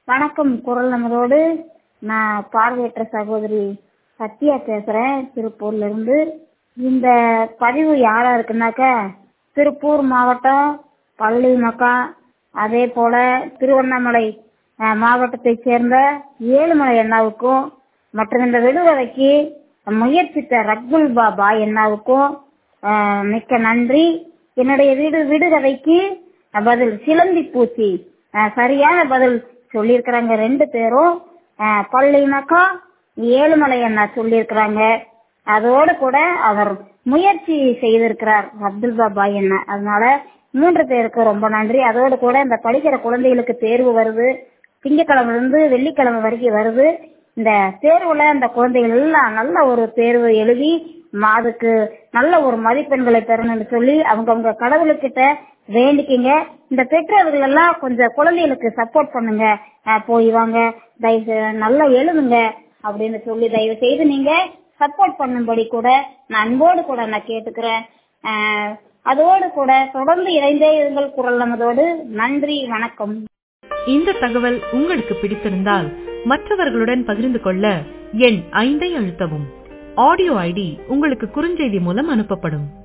வணக்கம் குரல் நமதோடு நான் பார்வையற்ற சகோதரி சத்யா பேசுறேன் திருப்பூர்ல இருந்து இந்த பதிவு யாரா இருக்குன்னாக்க திருப்பூர் மாவட்டம் பள்ளி மக்கா அதே போல திருவண்ணாமலை அஹ், மாவட்டத்தைச் சேர்ந்த ஏழுமலை அண்ணாவுக்கும் மற்றும் இந்த விடுதலைக்கு முயற்சித்த ரக்குல் பாபா அண்ணாவுக்கும் அஹ், மிக்க நன்றி என்னுடைய வீடு விடுகதைக்கு பதில் சிலந்தி பூச்சி அஹ், சரியான பதில் சொல்லியிருக்கிறாங்க ரெண்டு பேரும் அஹ், பள்ளி மக்கா ஏழுமலை அண்ணா சொல்லியிருக்கிறாங்க அதோடு கூட அவர் முயற்சி செய்திருக்கிறார் அப்துல் பாபாய் என்ன அதனால மூன்று பேருக்கு ரொம்ப நன்றி அதோடு கூட இந்த படிக்கிற குழந்தைகளுக்கு தேர்வு வருது திங்கக்கிழமை இருந்து வெள்ளிக்கிழமை வரைக்கும் வருது இந்த தேர்வுல அந்த குழந்தைகள் எல்லாம் நல்ல ஒரு தேர்வு எழுதி ம- அதுக்கு நல்ல ஒரு மதிப்பெண்களை பெறணும்னு சொல்லி அவங்கவங்க கடவுளுக்கிட்ட வேண்டிக்கிங்க இந்த பெற்றோர்கள் எல்லாம் கொஞ்சம் குழந்தைகளுக்கு சப்போர்ட் பண்ணுங்க அஹ் போய் வாங்க தயவு செ- நல்லா எழுதுங்க அப்படின்னு சொல்லி தயவு செய்து நீங்க சப்போர்ட் பண்ணும்படி கூட நான் அன்போடு கூட நான் கேட்டுக்கிறேன் அஹ் அதோடு கூட தொடர்ந்து இணைந்தே இருங்கள் குரல் நமதோடு நன்றி வணக்கம் இந்த தகவல் உங்களுக்கு பிடித்திருந்தால் மற்றவர்களுடன் பகிர்ந்து கொள்ள எண் ஐந்தை அழுத்தவும் ஆடியோ ஐடி உங்களுக்கு குறுஞ்செய்தி மூலம் அனுப்பப்படும்